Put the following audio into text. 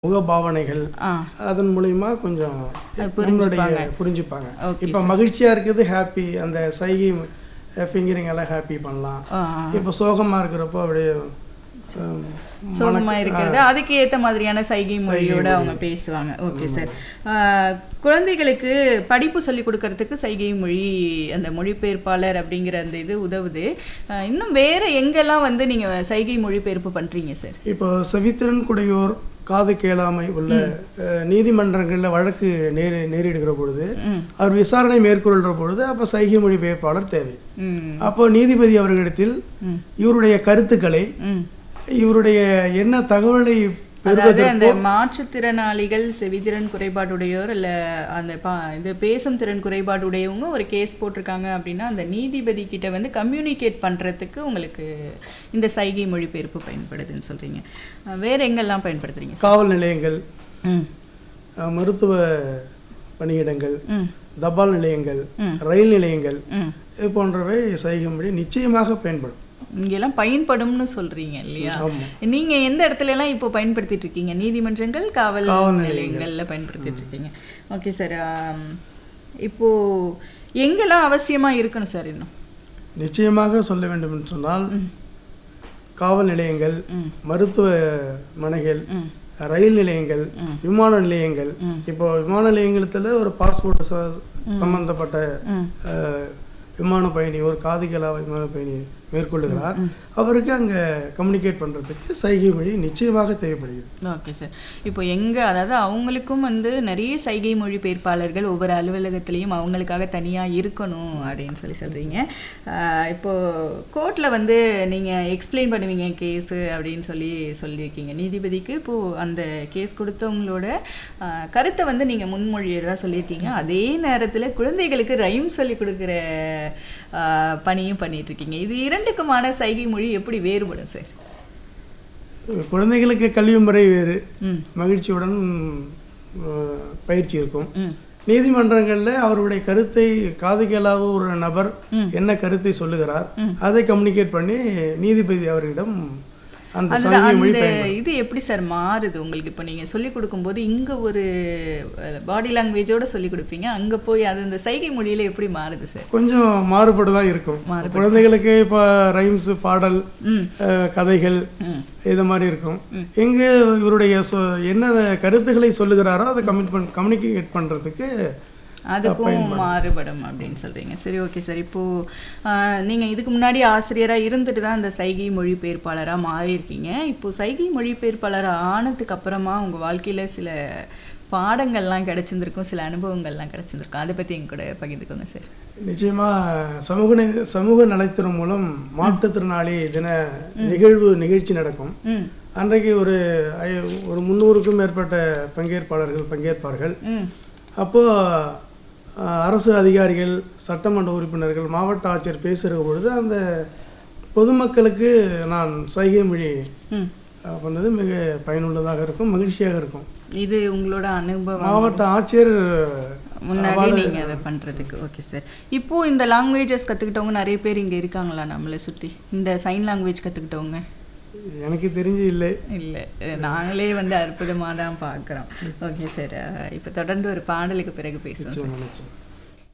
முகபாவனைகள் ஆ அதன் மூலியமா கொஞ்சம் அது நம்மளுடைய புரிஞ்சுப்பாங்க Okay, இப்போ மகிழ்ச்சியா இருக்குது ஹாப்பி அந்த சைகை ஃபிங்கரிங் எல்லாம் ஹாப்பி பண்ணலாம் ஆ இப்போ சோகமா இருக்கிறப்போ அப்படியே ஹம், சோகமா இருக்கிறது அதுக்கு ஏத்த மாதிரியான சைகை மொழியோட அவங்க பேசுவாங்க ஓகே சார் குழந்தைகளுக்கு படிப்பு சொல்லி கொடுக்கறதுக்கு சைகை மொழி அந்த மொழிபெயர்ப்பாளர் அப்படிங்கிற அந்த இது உதவுது ஆ, இன்னும் வேற எங்கெல்லாம் வந்து நீங்க சைகை மொழிபெயர்ப்பு பண்றீங்க சார் இப்போ செவித்திறன் குடையோர் காது கேளாமை உள்ள அஹ், நீதிமன்றங்கள்ல வழக்கு நேரி நேரிடுகிற பொழுது ம் அவர் விசாரணை மேற்கொள்கிற பொழுது அப்போ சைகை மொழிபெயர்ப்பாளர் தேவை ம் அப்போ நீதிபதி அவர்களிடத்தில் ம் இவருடைய கருத்துக்களை ம் இவருடைய என்ன தகவலை அதாவது அந்த மாற்றுத்திறனாளிகள் செவித்திறன் குறைபாடுடையோர் இல்ல அந்த பா இது பேசும் திறன் குறைபாடுடையவங்க ஒரு கேஸ் போட்டிருக்காங்க அப்படின்னா அந்த நீதிபதி கிட்ட வந்து கம்யூனிகேட் பண்றதுக்கு உங்களுக்கு இந்த சைகை மொழிபெயர்ப்பு பயன்படுதுன்னு சொல்றீங்க அஹ் வேற எங்கெல்லாம் பயன்படுத்துறீங்க காவல் நிலையங்கள் ம் அஹ், மருத்துவ பணியிடங்கள் ம் தபால் நிலையங்கள் ம். ரயில் நிலையங்கள் ம் இது போன்றவை சைகை மொழி நிச்சயமாக பயன்படும் இங்கெல்லாம் பயன்படும்னு சொல்றீங்க இல்லையா ஆமா. நீங்க எந்த இடத்துல எல்லாம் இப்போ பயன்படுத்திட்டு இருக்கீங்க நீதிமன்றங்கள் காவல் நிலையங்கள்ல பயன்படுத்திட்டு இருக்கீங்க ஓகே சார் இப்போ எங்கெல்லாம் அவசியமா இருக்கணும் சார் இன்னும் நிச்சயமாக சொல்ல வேண்டும் என்று சொன்னால் காவல் நிலையங்கள் ம். மருத்துவமனைகள் ம் ரயில் நிலையங்கள் ம். விமான நிலையங்கள் இப்போ விமான நிலையங்களத்துல ஒரு பாஸ்போர்ட் சம்பந்தப்பட்ட ம் அஹ், விமான பயணி ஒரு காதுகலா விமான பயணி மேற்கொள்ளுகிறார் அவருக்கு அங்க கம்யூனிகேட் பண்றதுக்கு சைகை மொழி நிச்சயமாக தேவைப்படுகிறது ஓகே சார் இப்போ எங்க அதாவது அவங்களுக்கும் வந்து நிறைய சைகை மொழிபெயர்ப்பாளர்கள் ஒவ்வொரு அலுவலகத்திலையும் அவங்களுக்காக தனியா இருக்கணும் அப்படின்னு சொல்லி சொல்றீங்க ஆஹ் இப்போ கோர்ட்ல வந்து நீங்க எக்ஸ்பிளைன் பண்ணுவீங்க கேஸ் அப்படின்னு சொல்லி சொல்லியிருக்கீங்க நீதிபதிக்கு இப்போ அந்த கேஸ் கொடுத்தவங்களோட ஆஹ் கருத்தை வந்து நீங்க முன்மொழியறதா சொல்லியிருக்கீங்க அதே நேரத்துல குழந்தைகளுக்கு ரைம் சொல்லி கொடுக்குற ஆஹ் பணியும் பண்ணிட்டு இருக்கீங்க இது இரண்டுக்குமான சைகை மொழி எப்படி வேறுபடும் சார் குழந்தைகளுக்கு கல்வி முறை வேறு ம் மகிழ்ச்சியுடன் அஹ், பயிற்சி இருக்கும் ம் நீதிமன்றங்கள்ல அவருடைய கருத்தை காது கேளாத ஒரு நபர் ம். என்ன கருத்தை சொல்லுகிறார் அதை கம்யூனிகேட் பண்ணி நீதிபதி அவரிடம் அந்த அந்த சைகை மொழி அந்த பயன்படும் இது எப்படி சார் மாறுது உங்களுக்கு இப்போ நீங்க சொல்லி கொடுக்கும்போது இங்க ஒரு பாடி லாங்குவேஜோட சொல்லி கொடுப்பீங்க அங்க போய் அது இந்த சைகை மொழியில எப்படி மாறுது சார் கொஞ்சம் மாறுபடுதான் இருக்கும் குழந்தைகளுக்கு இப்போ ரைம்ஸ் பாடல் ம் அஹ், கதைகள் ம் இது மாதிரி இருக்கும் எங்க இவருடைய சொ- என்ன கருத்துக்களை சொல்லுகிறாரோ அதை கம்யூனிட் கம்யூனிகேட் பண்றதுக்கு அதுக்கும் மாறுபடும் அப்படின்னு சொல்றீங்க சரி ஓகே சார் இப்போ ஆஹ், நீங்க இதுக்கு முன்னாடி ஆசிரியரா இருந்துட்டு தான் அந்த சைகை மொழிபெயர்ப்பாளரா மாறி இருக்கீங்க இப்போ சைகை மொழிபெயர்ப்பாளரா ஆனதுக்கு அப்புறமா உங்க வாழ்க்கையில சில பாடங்கள்லாம் கிடைச்சிருந்திருக்கும் சில அனுபவங்கள்லாம் கிடைச்சிருந்திருக்கும் அதை பத்தி எங்க கூட பகிர்ந்துக்கோங்க சார் நிச்சயமா சமூக நி- சமூக நலத்துறை மூலம் மாற்றுத்திறனாளி தின நிகழ்வு நிகழ்ச்சி நடக்கும் ம் அன்றைக்கு ஒரு ஐ- ஒரு முந்நூறுக்கும் மேற்பட்ட பங்கேற்பாளர்கள் பங்கேற்பார்கள் ம் அப்போ அஹ், அரசு அதிகாரிகள் சட்டமன்ற உறுப்பினர்கள் மாவட்ட ஆட்சியர் பேசுகிற பொழுது அந்த பொதுமக்களுக்கு நான் சைகை மொழி ம் அஹ், பண்ணது மிக பயனுள்ளதாக இருக்கும் மகிழ்ச்சியாக இருக்கும் இது உங்களோட அனுபவம் மாவட்ட ஆட்சியர் முன்னாடி நீங்க அதை பண்றதுக்கு ஓகே சார் இப்போ இந்த லாங்குவேஜஸ் கத்துக்கிட்டவங்க நிறைய பேர் இங்க இருக்காங்களா நம்மளை சுத்தி இந்த சைன் லாங்குவேஜ் கத்துக்கிட்டவங்க எனக்கு தெரிஞ்சு இல்லை இல்ல அஹ் நாங்களே வந்து அற்புதமா தான் பார்க்குறோம் ஓகே சார் இப்போ தொடர்ந்து ஒரு பாடலுக்கு பிறகு பேசுவோம் நினைச்சேன்